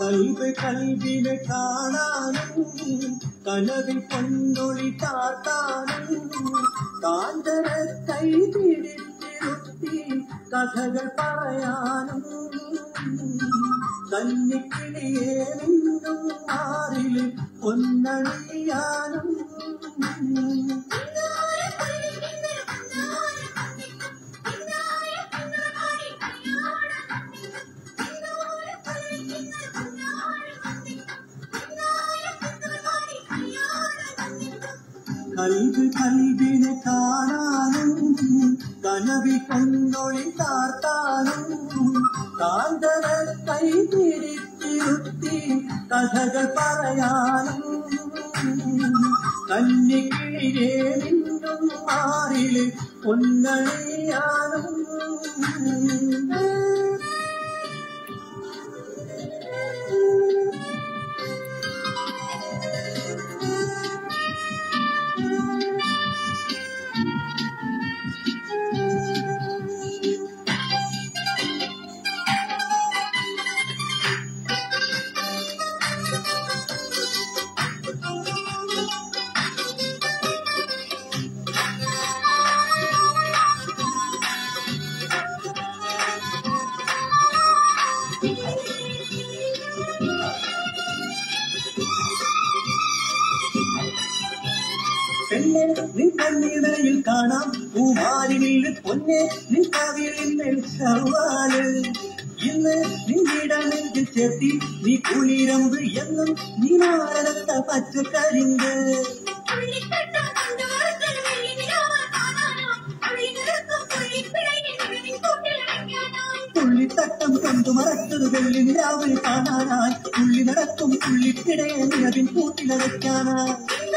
കൽവ് കൽവിനെ കാണാനും കനവിൽ പൊന്നൊളി താത്താനും കാന്തര കൈ പിടിച്ചിരുത്തി കഥകൾ പറയാനും കന്നിക്കിളിയെ നിന്നും മാറില് പൊന്നണിയാനും കൽവ് കൽവിനെ കാണാനും കനവി കൊന്നൊളി താർത്താനും കാന്തര കൈ പിടിച്ചിരുത്തി കഥകൾ പറയാനും കന്നിക്കിഴിയെ നിന്നും മാറില് പൊന്നണിയാനും പെണ്ണെ നിൻ കണ്ണിടയിൽ കാണാം പൂമാരിനിൽ പൊന്നെ നിൻ കവിളിന്മേൽ ശർവാല് ഇന്ന് നിന്നിടമെങ്കിൽ ചേർത്തി നീ കുളിരമ്പ് എന്നും നീ മാറത്ത പച്ചക്കരിങ്ക് തുള്ളിത്തട്ടം കൊണ്ടു മറച്ചത് വെള്ളി നിലാവിൽ കാണാനായി തുള്ളി നടക്കും തുള്ളിക്കിടയെ നിലവിൻ കൂട്ടിലടയ്ക്കാനായി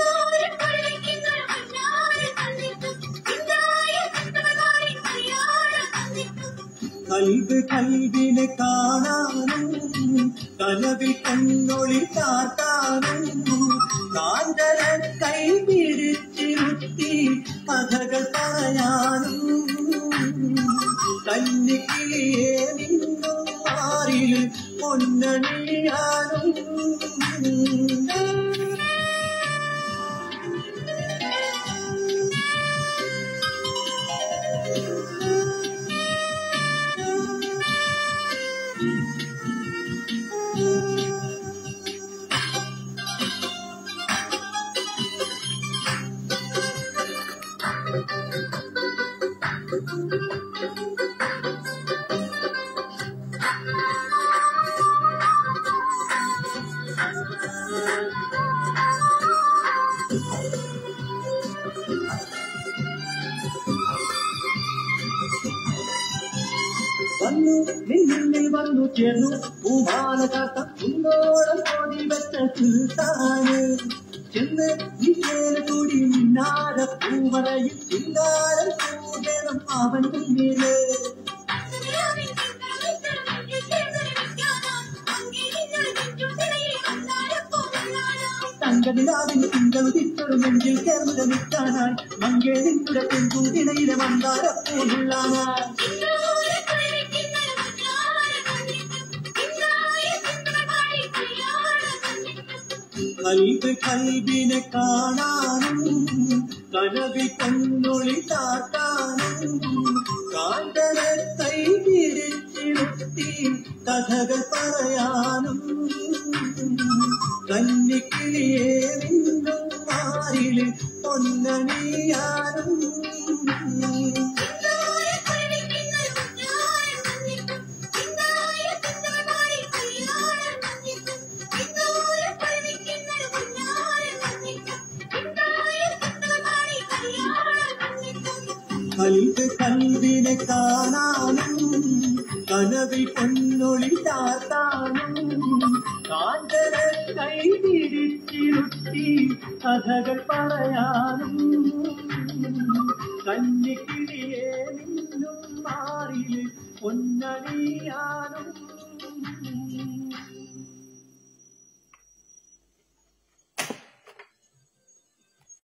കൽവ് കൽവിനെ കാണാനും കനവിൽ കണ്ണൊളി കാട്ടാനും കാന്തര കൈ പിടിച്ചിരുത്തി കഥകൾ പറയാനും കന്നിക്കിളിയെ നിന്നും മാറിൽ പൊന്നണിയാനും വന്നു നിന്നിൽ വന്നു ചേർന്നു പൂമാല കാത്ത കുന്നോളം കോടി വെച്ച സുൽത്താന് ചെന്ന് നിശേല കൂടി മിന്നാര പൂവറയിൽ ചിങ്കാരം പൂജനം അവൻ മുന്നില് തങ്കനിലാവിൻ തിങ്കൾ തിട്ടൊരു നെഞ്ചിൽ ചേർന്നു നിൽക്കാനായി മങ്കേതിന്റെ പെൺകൂട്ടിനയിലെ മന്ദാരപ്പൂവുള്ളാനായി കൽവ് കൽവിനെ കാണാനും കനവി കണ്ണൊളി താട്ടാനും കാന്തര കൈ പിടിച്ചിരുത്തി കഥകൾ പറയാനും കന്നിക്കിളിയെ നിന്നും മാറില് പൊന്നണിയാനും കൽവ് കൽവിനെ കാണാനും കനവിൽ പൊന്നൊളി താത്താനും കാന്തര കൈ പിടിച്ചിരുത്തി കഥകൾ പറയാനും കന്നിക്കിളിയെ നിന്നും മാറില് പൊന്നണിയാനും